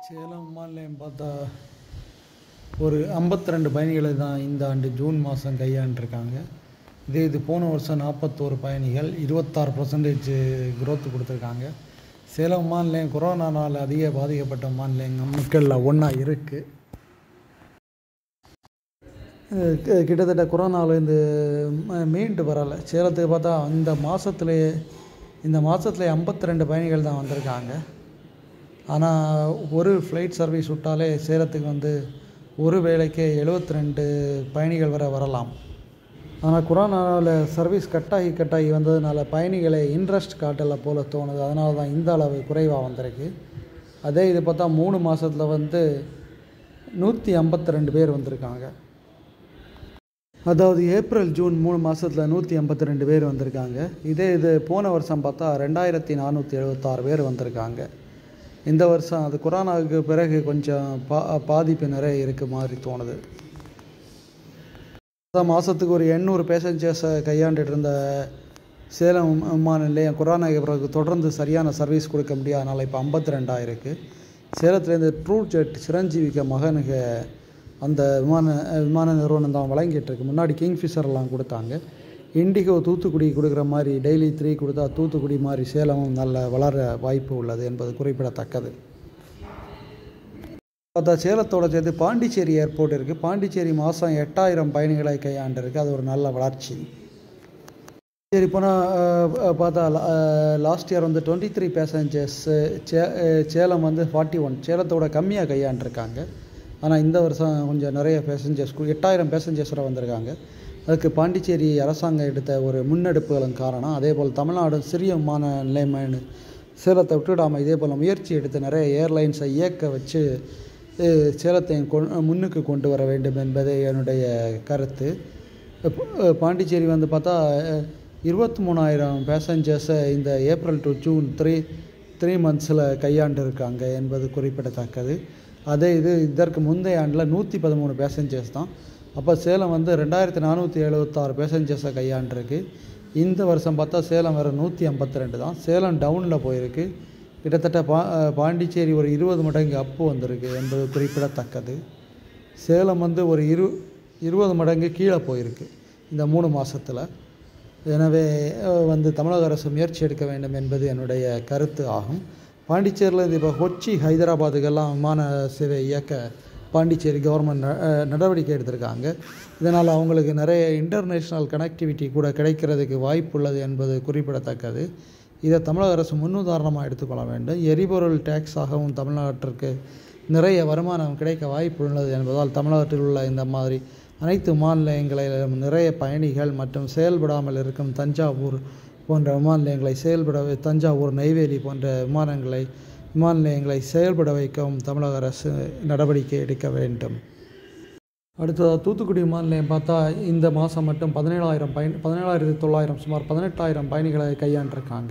சேலம் விமான நிலையம் பார்த்தா ஒரு 52 பயணிகளை தான் இந்த ஆண்டு ஜூன் மாதம் கையாண்டிருக்காங்க இதே இது போன வருஷம் நாற்பத்தோரு பயணிகள் இருபத்தாறு பர்சன்டேஜ் growth கொடுத்துருக்காங்க சேலம் விமான நிலையம் கொரோனானால் அதிக பாதிக்கப்பட்ட விமான நிலையம் மக்களில் ஒன்றா இருக்குது கிட்டத்தட்ட கொரோனாவிலேருந்து மீண்டு வரலை சேலத்துக்கு பார்த்தா இந்த மாதத்துலேயே இந்த மாதத்துலேயே 52 பயணிகள் தான் வந்திருக்காங்க ஆனால் ஒரு ஃப்ளைட் சர்வீஸ் விட்டாலே சேலத்துக்கு வந்து ஒரு வேளைக்கு 72 பயணிகள் வரை வரலாம் ஆனால் கொரோனாவில் சர்வீஸ் கட்டாகி கட்டாகி வந்ததுனால பயணிகளை இன்ட்ரெஸ்ட் காட்டலை போல தோணுது அதனால தான் இந்த அளவு குறைவாக வந்திருக்கு அதே இது பார்த்தா மூணு மாதத்தில் வந்து நூற்றி ஐம்பத்தி ரெண்டு பேர் வந்திருக்காங்க அதாவது ஏப்ரல் ஜூன் மூணு மாதத்தில் நூற்றி ஐம்பத்தி ரெண்டு பேர் வந்திருக்காங்க இதே இது போன வருஷம் பார்த்தா ரெண்டாயிரத்தி நானூற்றி எழுபத்தாறு பேர் வந்திருக்காங்க இந்த வருஷம் அது கொரோனாவுக்கு பிறகு கொஞ்சம் பா பாதிப்பு நிறைய இருக்க மாதிரி தோணுது அதான் மாதத்துக்கு ஒரு எண்ணூறு பேசஞ்சர்ஸை கையாண்டுட்டு இருந்த சேலம் விமான நிலையம் கொரோனாக்கு பிறகு தொடர்ந்து சரியான சர்வீஸ் கொடுக்க முடியாதனால இப்போ ஐம்பத்தி ரெண்டாயிருக்கு சேலத்துலேருந்து ட்ரூ ஜெட் சிரஞ்சீவிக்க மகனுக்கு அந்த விமான விமான நிறுவனம் தான் வழங்கிட்டு இருக்கு முன்னாடி கிங்ஃபிஷர்லாம் கொடுத்தாங்க இண்டிகோ தூத்துக்குடி கொடுக்குற மாதிரி டெய்லி த்ரீ கொடுத்தா தூத்துக்குடி மாதிரி சேலமும் நல்ல வளர வாய்ப்பு உள்ளது என்பது குறிப்பிடத்தக்கது பார்த்தா சேலத்தோட சேர்த்து பாண்டிச்சேரி ஏர்போர்ட் இருக்குது பாண்டிச்சேரி மாதம் எட்டாயிரம் பயணிகளை கையாண்டிருக்கு அது ஒரு நல்ல வளர்ச்சி சரி போனால் பார்த்தா லாஸ்ட் இயர் வந்து டுவெண்ட்டி த்ரீ பேசஞ்சர்ஸ் சே சேலம் வந்து ஃபார்ட்டி ஒன் சேலத்தோட கம்மியாக கையாண்டிருக்காங்க ஆனால் இந்த வருஷம் கொஞ்சம் நிறைய பேசஞ்சர்ஸ் எட்டாயிரம் பேசஞ்சர்ஸ் வரை வந்திருக்காங்க அதுக்கு பாண்டிச்சேரி அரசாங்கம் எடுத்த ஒரு முன்னெடுப்புகளும் காரணம் அதே போல் தமிழ்நாடு சிறிய விமான நிலையம்னு சேலத்தை விட்டுடாமல் இதே போல் முயற்சி எடுத்து நிறைய ஏர்லைன்ஸை இயக்க வச்சு சேலத்தை கொ முன்னுக்கு கொண்டு வர வேண்டும் என்பதே என்னுடைய கருத்து பாண்டிச்சேரி வந்து பார்த்தா இருபத்தி மூணாயிரம் பேசஞ்சர்ஸை இந்த April to June three three மந்த்ஸில் கையாண்டு இருக்காங்க என்பது குறிப்பிடத்தக்கது அதே இது இதற்கு முந்தைய ஆண்டில் நூற்றி பதிமூணு பேசஞ்சர்ஸ் தான் அப்போ சேலம் வந்து ரெண்டாயிரத்தி நானூற்றி எழுபத்தாறு பேசஞ்சர்ஸை கையாண்டிருக்கு இந்த வருஷம் பார்த்தா சேலம் வேறு நூற்றி ஐம்பத்தி ரெண்டு தான் சேலம் டவுனில் போயிருக்கு கிட்டத்தட்ட பா பாண்டிச்சேரி ஒரு இருபது மடங்கு அப்பு வந்திருக்கு என்பது குறிப்பிடத்தக்கது சேலம் வந்து ஒரு இரு இருபது மடங்கு கீழே போயிருக்கு இந்த மூணு மாதத்தில் எனவே வந்து தமிழக அரசு முயற்சி எடுக்க வேண்டும் என்பது என்னுடைய கருத்து ஆகும் பாண்டிச்சேரியில் இப்போ கொச்சி ஹைதராபாத்துக்கெல்லாம் விமான சேவை இயக்க பாண்டிச்சேரி கவர்மெண்ட் நடவடிக்கை எடுத்திருக்காங்க இதனால் அவங்களுக்கு நிறைய இன்டர்நேஷ்னல் கனெக்டிவிட்டி கூட கிடைக்கிறதுக்கு வாய்ப்பு உள்ளது என்பது குறிப்பிடத்தக்கது இதை தமிழக அரசு முன்னுதாரணமாக எடுத்துக்கொள்ள வேண்டும் எரிபொருள் டேக்ஸாகவும் தமிழ்நாட்டிற்கு நிறைய வருமானம் கிடைக்க வாய்ப்பு உள்ளது என்பதால் தமிழகத்தில் உள்ள இந்த மாதிரி அனைத்து விமான நிலையங்களிலும் நிறைய பயணிகள் மற்றும் செயல்படாமல் இருக்கும் தஞ்சாவூர் போன்ற விமான நிலையங்களை செயல்பட தஞ்சாவூர் நெய்வேலி போன்ற விமானங்களை விமான நிலையங்களை செயல்பட வைக்கவும் தமிழக அரசு நடவடிக்கை எடுக்க வேண்டும் அடுத்ததாக தூத்துக்குடி விமான நிலையம் பார்த்தா இந்த மாதம் மட்டும் பதினேழாயிரம் பயணி பதினேழாயிரத்தி தொள்ளாயிரம் சுமார் பதினெட்டாயிரம் பயணிகளை கையாண்டிருக்காங்க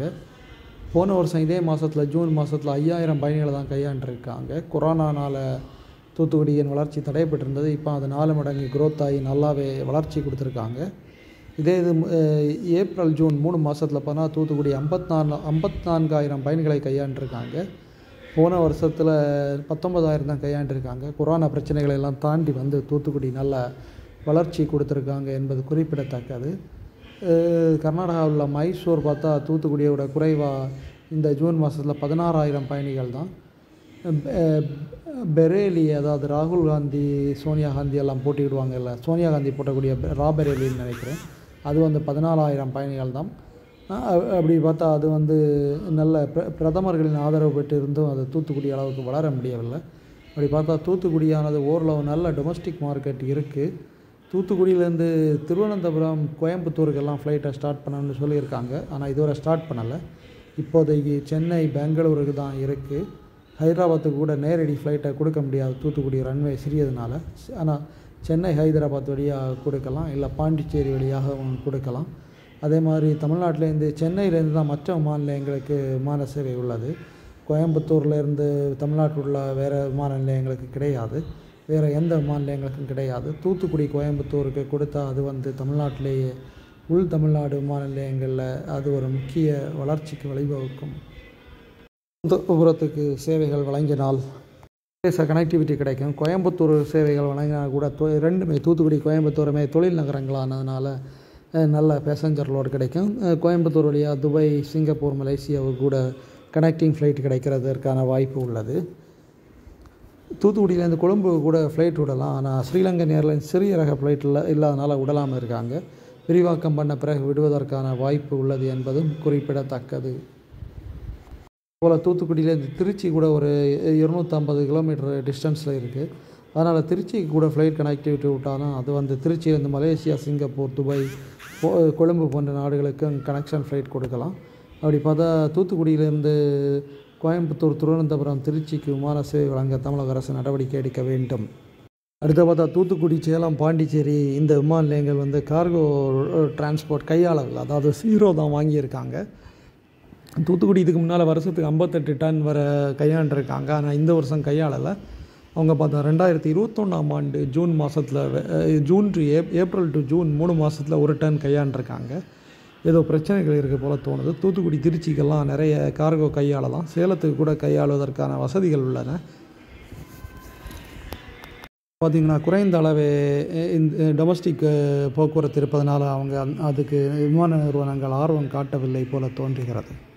போன வருஷம் இதே மாதத்தில் ஜூன் மாதத்தில் ஐயாயிரம் பயணிகளை தான் கையாண்டிருக்காங்க கொரோனானால் தூத்துக்குடியின் வளர்ச்சி தடைப்பட்டிருந்தது இப்போ அது நாலு மடங்கு க்ரோத் ஆகி நல்லாவே வளர்ச்சி கொடுத்துருக்காங்க இதே இது ஏப்ரல் ஜூன் மூணு மாதத்தில் பார்த்தா தூத்துக்குடி ஐம்பத்தி நாலு ஐம்பத்தி நான்காயிரம் பயணிகளை கையாண்டிருக்காங்க போன வருஷத்தில் பத்தொன்பதாயிரம் தான் கையாண்டிருக்காங்க கொரோனா பிரச்சனைகளை எல்லாம் தாண்டி வந்து தூத்துக்குடி நல்ல வளர்ச்சி கொடுத்துருக்காங்க என்பது குறிப்பிடத்தக்கது கர்நாடகாவில் உள்ள மைசூர் பார்த்தா தூத்துக்குடியோட குறைவாக இந்த ஜூன் மாதத்தில் பதினாறாயிரம் பயணிகள் தான் பெரேலி அதாவது ராகுல் காந்தி சோனியா காந்தி எல்லாம் போட்டியிடுவாங்கல்ல சோனியா காந்தி போட்டக்கூடிய ராபரேலின்னு நினைக்கிறேன் அது வந்து பதினாலாயிரம் பயணிகள் தான் அப்படி பார்த்தா அது வந்து நல்ல பிர பிரதமர்களின் ஆதரவு பெற்று இருந்தும் அது தூத்துக்குடி அளவுக்கு வளர முடியவில்லை அப்படி பார்த்தா தூத்துக்குடியானது ஓரளவு நல்ல டொமஸ்டிக் மார்க்கெட் இருக்குது தூத்துக்குடியிலேருந்து திருவனந்தபுரம் கோயம்புத்தூருக்கெல்லாம் ஃப்ளைட்டை ஸ்டார்ட் பண்ணணும்னு சொல்லியிருக்காங்க ஆனால் இதுவரை ஸ்டார்ட் பண்ணலை இப்போதைக்கு சென்னை பெங்களூருக்கு தான் இருக்குது ஹைதராபாத்துக்கு கூட நேரடி ஃப்ளைட்டை கொடுக்க முடியாது தூத்துக்குடி ரன்வே சிறியதுனால ஆனால் சென்னை ஹைதராபாத் வழியாக கொடுக்கலாம் இல்லை பாண்டிச்சேரி வழியாக கொடுக்கலாம் அதே மாதிரி தமிழ்நாட்டிலேருந்து சென்னையிலேருந்து தான் மற்ற விமான நிலையங்களுக்கு விமான சேவை உள்ளது கோயம்புத்தூர்லேருந்து தமிழ்நாட்டில் உள்ள வேறு விமான நிலையங்களுக்கு கிடையாது வேறு எந்த விமான நிலையங்களுக்கும் கிடையாது தூத்துக்குடி கோயம்புத்தூருக்கு கொடுத்தா அது வந்து தமிழ்நாட்டிலேயே உள் தமிழ்நாடு விமான நிலையங்களில் அது ஒரு முக்கிய வளர்ச்சிக்கு வழிவகுக்கும் புறத்துக்கு சேவைகள் வழங்கினால் கனெக்டிவிட்டி கிடைக்கும் கோயம்புத்தூர் சேவைகள் வழங்கினா கூட தொ ரெண்டுமே தூத்துக்குடி கோயம்புத்தூருமே தொழில் நகரங்களானதுனால அஹ், நல்ல பேசஞ்சர் லோடு கிடைக்கும் அஹ், கோயம்புத்தூர் வழியாக துபாய் சிங்கப்பூர் மலேசியாவுக்கு கூட கனெக்டிங் ஃப்ளைட் கிடைக்கிறதற்கான வாய்ப்பு உள்ளது தூத்துக்குடியிலேருந்து கொழும்பு கூட ஃப்ளைட் விடலாம் ஆனால் ஸ்ரீலங்கன் ஏர்லைன்ஸ் சிறிய ரக ஃப்ளைட்டில் இல்லாதனால விடலாமல் இருக்காங்க விரிவாக்கம் பண்ண பிறகு விடுவதற்கான வாய்ப்பு உள்ளது என்பதும் குறிப்பிடத்தக்கது போல் தூத்துக்குடியிலேருந்து திருச்சி கூட ஒரு இருநூற்றம்பது கிலோமீட்டர் டிஸ்டன்ஸில் இருக்குது அதனால் திருச்சிக்கு கூட ஃப்ளைட் கனெக்டிவிட்டி விட்டாலும் அது வந்து திருச்சியிலேருந்து மலேசியா சிங்கப்பூர் துபாய் போ- கொழும்பு போன்ற நாடுகளுக்கும் கனெக்ஷன் ஃப்ளைட் கொடுக்கலாம் அப்படி பார்த்தா தூத்துக்குடியிலேருந்து கோயம்புத்தூர் திருவனந்தபுரம் திருச்சிக்கு விமான சேவை வழங்க தமிழக அரசு நடவடிக்கை எடுக்க வேண்டும் அடுத்து பார்த்தா தூத்துக்குடி சேலம் பாண்டிச்சேரி இந்த விமான நிலையங்கள் வந்து கார்கோ டிரான்ஸ்போர்ட் கையாளர்கள் அதாவது சீரோ தான் வாங்கியிருக்காங்க தூத்துக்குடி இதுக்கு முன்னால் வருஷத்துக்கு ஐம்பத்தெட்டு டன் வர கையாண்டிருக்காங்க ஆனால் இந்த வருஷம் கையாளலை அவங்க பார்த்தா ரெண்டாயிரத்தி இருபத்தொன்னாம் ஆண்டு ஜூன் மாதத்தில் ஜூன் டு ஏப் ஏப்ரல் டு ஜூன் மூணு மாதத்தில் ஒரு டன் கையாண்டிருக்காங்க ஏதோ பிரச்சனைகள் இருக்குது போல தோணுது தூத்துக்குடி திருச்சிக்கெல்லாம் நிறைய கார்கோ கையாளலாம் சேலத்துக்கு கூட கையாளுவதற்கான வசதிகள் உள்ளன பார்த்திங்கன்னா குறைந்த அளவே இந்த டொமஸ்டிக் போக்குவரத்து இருப்பதனால அவங்க அந்த- அதுக்கு விமான நிறுவனங்கள் ஆர்வம் காட்டவில்லை போல தோன்றுகிறது